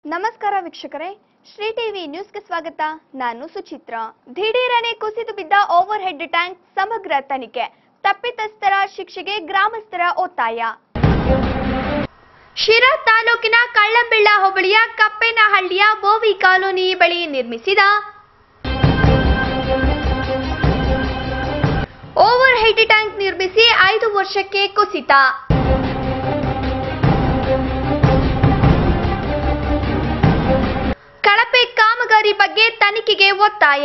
ನಮಸ್ಕಾರ ವೀಕ್ಷಕರೇ ಶ್ರೀ ಟಿವಿ ನ್ಯೂಸ್ಗೆ ಸ್ವಾಗತ ನಾನು ಸುಚಿತ್ರ ದಿಢೀರನೆ ಕುಸಿದು ಬಿದ್ದ ಓವರ್ ಹೆಡ್ ಟ್ಯಾಂಕ್ ಸಮಗ್ರ ತನಿಖೆ ತಪ್ಪಿತಸ್ಥರ ಶಿಕ್ಷೆಗೆ ಗ್ರಾಮಸ್ಥರ ಒತ್ತಾಯ ಶಿರಾ ತಾಲೂಕಿನ ಕಳ್ಳಂಬೆಳ್ಳ ಹೋಬಳಿಯ ಕಪ್ಪೇನಹಳ್ಳಿಯ ಬೋವಿ ಕಾಲೋನಿ ಬಳಿ ನಿರ್ಮಿಸಿದ ಓವರ್ ಹೆಡ್ ಟ್ಯಾಂಕ್ ನಿರ್ಮಿಸಿ ಐದು ವರ್ಷಕ್ಕೆ ಕುಸಿತ ಕಳಪೆ ಕಾಮಗಾರಿ ಬಗ್ಗೆ ತನಿಖೆಗೆ ಒತ್ತಾಯ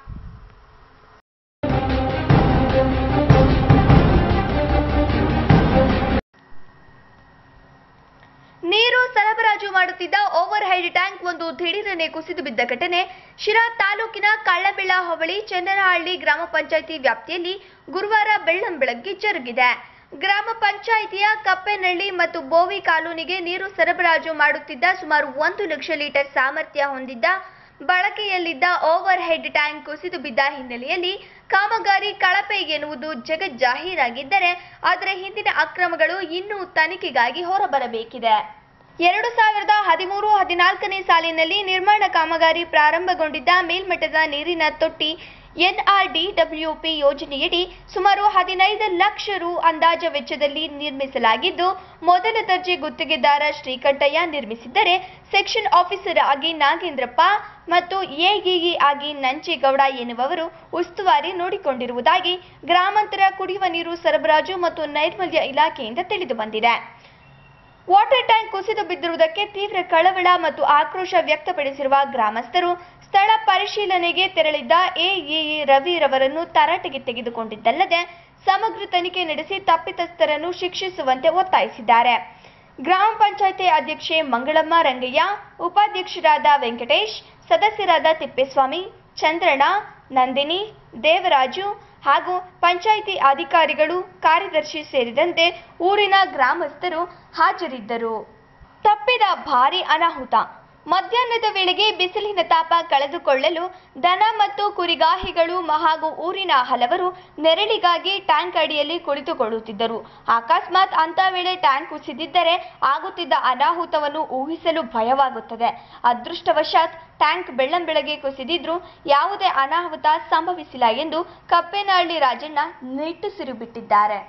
ನೀರು ಸರಬರಾಜು ಮಾಡುತ್ತಿದ್ದ ಓವರ್ ಹೆಡ್ ಟ್ಯಾಂಕ್ ಒಂದು ದಿಢೀರನೆ ಕುಸಿದು ಬಿದ್ದ ಘಟನೆ ಶಿರಾ ತಾಲೂಕಿನ ಕಳ್ಳಬೆಳ್ಳ ಹೋಬಳಿ ಚನ್ನರಹಳ್ಳಿ ಗ್ರಾಮ ಪಂಚಾಯಿತಿ ವ್ಯಾಪ್ತಿಯಲ್ಲಿ ಗುರುವಾರ ಬೆಳ್ಳಂಬೆಳಗ್ಗೆ ಜರುಗಿದೆ ಗ್ರಾಮ ಪಂಚಾಯಿತಿಯ ಕಪ್ಪೆನಹಳ್ಳಿ ಮತ್ತು ಬೋವಿ ಕಾಲೋನಿಗೆ ನೀರು ಸರಬರಾಜು ಮಾಡುತ್ತಿದ್ದ ಸುಮಾರು ಒಂದು ಲಕ್ಷ ಲೀಟರ್ ಸಾಮರ್ಥ್ಯ ಹೊಂದಿದ್ದ ಬಳಕೆಯಲ್ಲಿದ್ದ ಓವರ್ ಹೆಡ್ ಟ್ಯಾಂಕ್ ಕುಸಿದು ಬಿದ್ದ ಹಿನ್ನೆಲೆಯಲ್ಲಿ ಕಾಮಗಾರಿ ಕಳಪೆ ಎನ್ನುವುದು ಜಗಜ್ಜಾಹೀರಾಗಿದ್ದರೆ ಅದರ ಹಿಂದಿನ ಅಕ್ರಮಗಳು ಇನ್ನೂ ತನಿಖೆಗಾಗಿ ಹೊರಬರಬೇಕಿದೆ ಎರಡು ಸಾವಿರದ ಹದಿಮೂರು ಹದಿನಾಲ್ಕನೇ ಸಾಲಿನಲ್ಲಿ ನಿರ್ಮಾಣ ಕಾಮಗಾರಿ ಪ್ರಾರಂಭಗೊಂಡಿದ್ದ ಮೇಲ್ಮಟ್ಟದ ನೀರಿನ ತೊಟ್ಟಿ ಎನ್ಆರ್ಡಿಡಬ್ಲ್ಯೂಪಿ ಯೋಜನೆಯಡಿ ಸುಮಾರು ಹದಿನೈದು ಲಕ್ಷ ರು ಅಂದಾಜ ವೆಚ್ಚದಲ್ಲಿ ನಿರ್ಮಿಸಲಾಗಿದ್ದು ಮೊದಲ ದರ್ಜೆ ಗುತ್ತಿಗೆದಾರ ಶ್ರೀಕಂಠಯ್ಯ ನಿರ್ಮಿಸಿದ್ದರೆ ಸೆಕ್ಷನ್ ಆಫೀಸರ್ ಆಗಿ ನಾಗೇಂದ್ರಪ್ಪ ಮತ್ತು ಎಇಇ ಆಗಿ ನಂಚೇಗೌಡ ಎನ್ನುವವರು ಉಸ್ತುವಾರಿ ನೋಡಿಕೊಂಡಿರುವುದಾಗಿ ಗ್ರಾಮಾಂತರ ಕುಡಿಯುವ ನೀರು ಸರಬರಾಜು ಮತ್ತು ನೈರ್ಮಲ್ಯ ಇಲಾಖೆಯಿಂದ ತಿಳಿದು ಬಂದಿದೆ ವಾಟರ್ ಟ್ಯಾಂಕ್ ಕುಸಿದು ಬಿದ್ದಿರುವುದಕ್ಕೆ ತೀವ್ರ ಕಳವಳ ಮತ್ತು ಆಕ್ರೋಶ ವ್ಯಕ್ತಪಡಿಸಿರುವ ಗ್ರಾಮಸ್ಥರು ಸ್ಥಳ ಪರಿಶೀಲನೆಗೆ ತೆರಳಿದ್ದ ಎಇಇ ರವಿ ರವರನ್ನು ತರಾಟೆಗೆ ತೆಗೆದುಕೊಂಡಿದ್ದಲ್ಲದೆ ಸಮಗ್ರ ತನಿಖೆ ನಡೆಸಿ ತಪ್ಪಿತಸ್ಥರನ್ನು ಶಿಕ್ಷಿಸುವಂತೆ ಒತ್ತಾಯಿಸಿದ್ದಾರೆ ಗ್ರಾಮ ಪಂಚಾಯಿತಿ ಅಧ್ಯಕ್ಷೆ ಮಂಗಳಮ್ಮ ರಂಗಯ್ಯ ಉಪಾಧ್ಯಕ್ಷರಾದ ವೆಂಕಟೇಶ್ ಸದಸ್ಯರಾದ ತಿಪ್ಪೇಸ್ವಾಮಿ ಚಂದ್ರಣ್ಣ ನಂದಿನಿ ದೇವರಾಜು ಹಾಗೂ ಪಂಚಾಯಿತಿ ಅಧಿಕಾರಿಗಳು ಕಾರ್ಯದರ್ಶಿ ಸೇರಿದಂತೆ ಊರಿನ ಗ್ರಾಮಸ್ಥರು ಹಾಜರಿದ್ದರು ತಪ್ಪಿದ ಭಾರಿ ಅನಾಹುತ ಮಧ್ಯಾಹ್ನದ ವೇಳೆಗೆ ಬಿಸಿಲಿನ ತಾಪ ಕಳೆದುಕೊಳ್ಳಲು ದನ ಮತ್ತು ಕುರಿಗಾಹಿಗಳು ಹಾಗೂ ಊರಿನ ಹಲವರು ನೆರಳಿಗಾಗಿ ಟ್ಯಾಂಕ್ ಅಡಿಯಲ್ಲಿ ಕುಳಿತುಕೊಳ್ಳುತ್ತಿದ್ದರು ಅಕಸ್ಮಾತ್ ಅಂತ ವೇಳೆ ಟ್ಯಾಂಕ್ ಕುಸಿದಿದ್ದರೆ ಆಗುತ್ತಿದ್ದ ಅನಾಹುತವನ್ನು ಊಹಿಸಲು ಭಯವಾಗುತ್ತದೆ ಅದೃಷ್ಟವಶಾತ್ ಟ್ಯಾಂಕ್ ಬೆಳ್ಳಂಬೆಳಗ್ಗೆ ಕುಸಿದಿದ್ರೂ ಯಾವುದೇ ಅನಾಹುತ ಸಂಭವಿಸಿಲ್ಲ ಎಂದು ಕಪ್ಪೇನಹಳ್ಳಿ ರಾಜಣ್ಣ ನಿಟ್ಟುಸಿರು ಬಿಟ್ಟಿದ್ದಾರೆ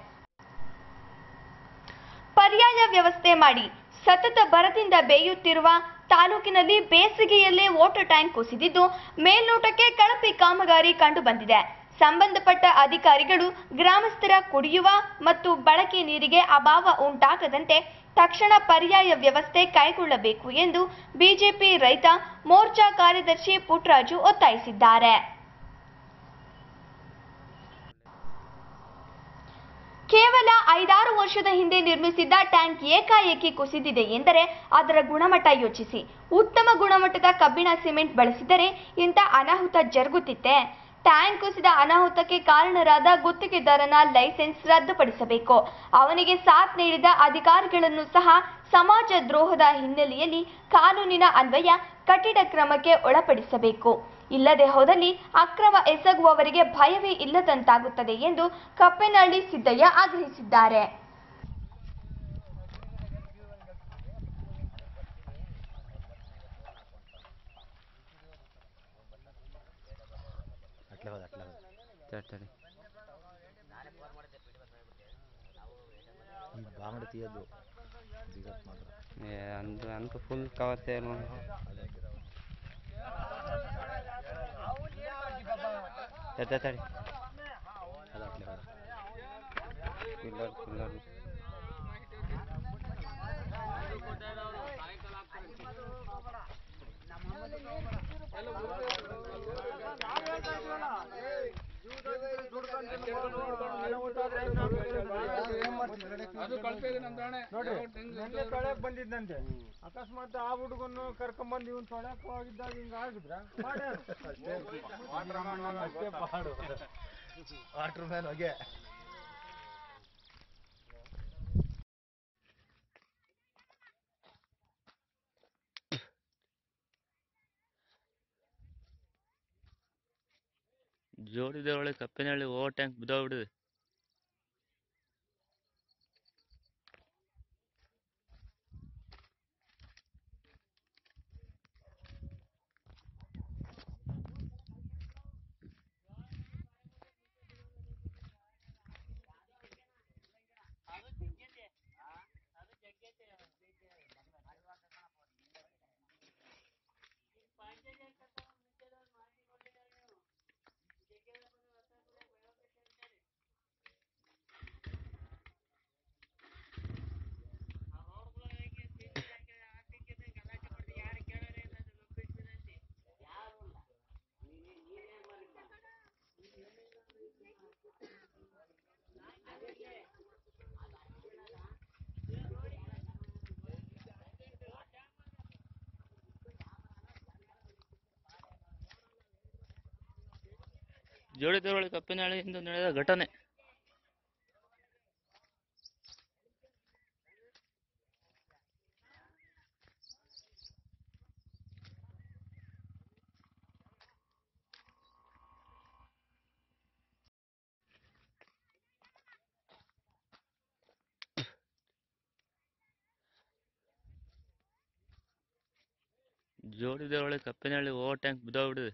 ಪರ್ಯಾಯ ವ್ಯವಸ್ಥೆ ಮಾಡಿ ಸತತ ಬರದಿಂದ ಬೇಯುತ್ತಿರುವ ತಾಲೂಕಿನಲ್ಲಿ ಬೇಸಿಗೆಯಲ್ಲೇ ವಾಟರ್ ಟ್ಯಾಂಕ್ ಕುಸಿದಿದ್ದು ಮೇಲ್ನೋಟಕ್ಕೆ ಕಳಪೆ ಕಾಮಗಾರಿ ಕಂಡು ಬಂದಿದೆ ಸಂಬಂಧಪಟ್ಟ ಅಧಿಕಾರಿಗಳು ಗ್ರಾಮಸ್ಥರ ಕುಡಿಯುವ ಮತ್ತು ಬಳಕೆ ನೀರಿಗೆ ಅಭಾವ ಉಂಟಾಗದಂತೆ ತಕ್ಷಣ ಪರ್ಯಾಯ ವ್ಯವಸ್ಥೆ ಕೈಗೊಳ್ಳಬೇಕು ಎಂದು ಬಿಜೆಪಿ ರೈತ ಮೋರ್ಚಾ ಕಾರ್ಯದರ್ಶಿ ಪುಟ್ಟರಾಜು ಒತ್ತಾಯಿಸಿದ್ದಾರೆ ಕೇವಲ ಐದಾರು ವರ್ಷದ ಹಿಂದೆ ನಿರ್ಮಿಸಿದ್ದ ಟ್ಯಾಂಕ್ ಏಕಾಏಕಿ ಕುಸಿದಿದೆ ಎಂದರೆ ಅದರ ಗುಣಮಟ್ಟ ಯೋಚಿಸಿ ಉತ್ತಮ ಗುಣಮಟ್ಟದ ಕಬ್ಬಿಣ ಸಿಮೆಂಟ್ ಬಳಸಿದರೆ ಇಂಥ ಅನಾಹುತ ಜರುಗುತ್ತಿತ್ತೆ ಟ್ಯಾಂಕ್ ಕುಸಿದ ಅನಾಹುತಕ್ಕೆ ಕಾರಣರಾದ ಗುತ್ತಿಗೆದಾರನ ಲೈಸೆನ್ಸ್ ರದ್ದುಪಡಿಸಬೇಕು ಅವನಿಗೆ ಸಾಥ್ ನೀಡಿದ ಅಧಿಕಾರಿಗಳನ್ನು ಸಹ ಸಮಾಜ ದ್ರೋಹದ ಹಿನ್ನೆಲೆಯಲ್ಲಿ ಕಾನೂನಿನ ಅನ್ವಯ ಕಠಿಣ ಕ್ರಮಕ್ಕೆ ಒಳಪಡಿಸಬೇಕು ಇಲ್ಲದೆ ಹೋದಲ್ಲಿ ಅಕ್ರಮ ಎಸಗುವವರಿಗೆ ಭಯವೇ ಇಲ್ಲದಂತಾಗುತ್ತದೆ ಎಂದು ಕಪ್ಪೆನಹಳ್ಳಿ ಸಿದ್ದಯ್ಯ ಆಗ್ರಹಿಸಿದ್ದಾರೆ ಅಟ್ಲೆ ಹೋದ ಅಟ್ಲೆ ಹೋದ ತಡಿ ತಡಿ ಈ ಬಾಂಗಡೆ తీయద్దు దిగತ್ ಮಾತ್ರ ಏ ಅಂದು ಅಂತೂ ಫುಲ್ ಕವರ್ ಸೇರು ತಡಿ ತಡಿ ಅದು ಅಟ್ಲೆ ಹೋದ ಪಿಲ್ಲರ್ ಪಿಲ್ಲರ್ ನೋಡ್ರಿ ನೆನ್ನೆ ತೊಳ್ಯಾಕ್ ಬಂದಿದ್ದಂತೆ ಅಕಸ್ಮಾತ್ ಆ ಹುಡುಗನ್ನು ಕರ್ಕೊಂಬಂದು ಇವನ್ ತೊಳ್ಯಾಕ್ ಹೋಗಿದ್ದಾಗ ಹಿಂಗ ಆಗಿದ್ರ ಅಷ್ಟೇ ಪಾಡು ವಾಟರ್ ಮ್ಯಾನ್ ಹೊಗೆ ಜೋಡಿದೆ ಒಳಗೆ ಕಪ್ಪಿನಹಳ್ಳಿ ಓವರ್ ಟ್ಯಾಂಕ್ ಬಿದ್ದೋಗ್ಬಿಟ್ಟಿದೆ ಜೋಡಿ ದೇವಳಿ ಕಪ್ಪಿನಹಳ್ಳಿಯಿಂದ ನಡೆದ ಘಟನೆ ಜೋಡಿ ದೇವಳಿ ಕಪ್ಪಿನಹಳ್ಳಿ ಓವರ್ ಟ್ಯಾಂಕ್ ಬಿದ್ದೋಗ್ಬಿಟ್ಟಿದೆ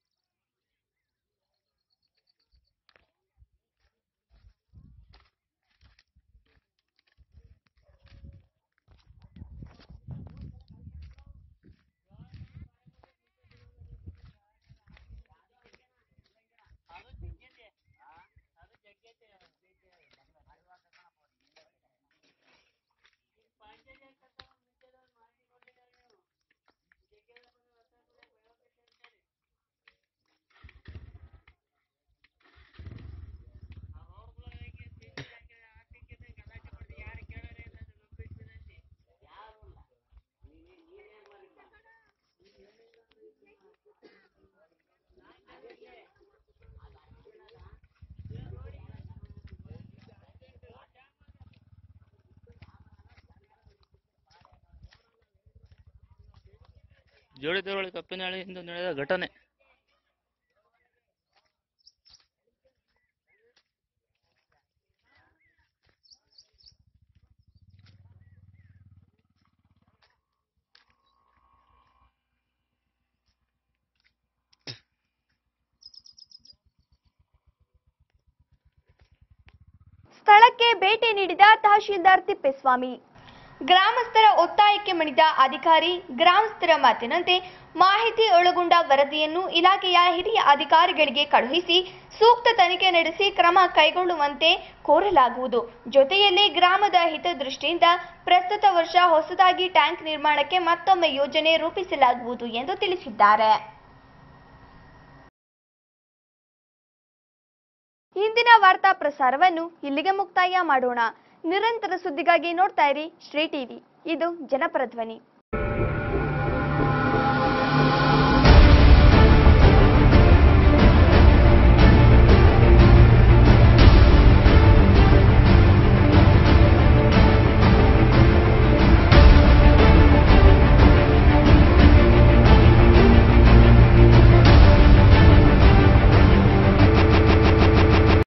ಜೋಡಿ ದೇವಳಿ ಕಪ್ಪಿನಹಳ್ಳಿಯಿಂದ ನಡೆದ ಘಟನೆ ಸ್ಥಳಕ್ಕೆ ಭೇಟಿ ನೀಡಿದ ತಹಶೀಲ್ದಾರ್ ತಿಪ್ಪೇಸ್ವಾಮಿ ಗ್ರಾಮಸ್ಥರ ಒತ್ತಾಯಕ್ಕೆ ಮಣಿದ ಅಧಿಕಾರಿ ಗ್ರಾಮಸ್ಥರ ಮಾತಿನಂತೆ ಮಾಹಿತಿ ಒಳಗೊಂಡ ವರದಿಯನ್ನು ಇಲಾಖೆಯ ಹಿರಿಯ ಅಧಿಕಾರಿಗಳಿಗೆ ಕಳುಹಿಸಿ ಸೂಕ್ತ ತನಿಖೆ ನಡೆಸಿ ಕ್ರಮ ಕೈಗೊಳ್ಳುವಂತೆ ಕೋರಲಾಗುವುದು ಜೊತೆಯಲ್ಲಿ ಗ್ರಾಮದ ಹಿತದೃಷ್ಟಿಯಿಂದ ಪ್ರಸ್ತುತ ವರ್ಷ ಹೊಸದಾಗಿ ಟ್ಯಾಂಕ್ ನಿರ್ಮಾಣಕ್ಕೆ ಮತ್ತೊಮ್ಮೆ ಯೋಜನೆ ರೂಪಿಸಲಾಗುವುದು ಎಂದು ತಿಳಿಸಿದ್ದಾರೆ ಇಂದಿನ ವಾರ್ತಾ ಪ್ರಸಾರವನ್ನು ಇಲ್ಲಿಗೆ ಮುಕ್ತಾಯ ಮಾಡೋಣ ನಿರಂತರ ಸುದ್ದಿಗಾಗಿ ನೋಡ್ತಾ ಇರಿ ಶ್ರೀ ಟಿವಿ ಇದು ಜನಪರ ಧ್ವನಿ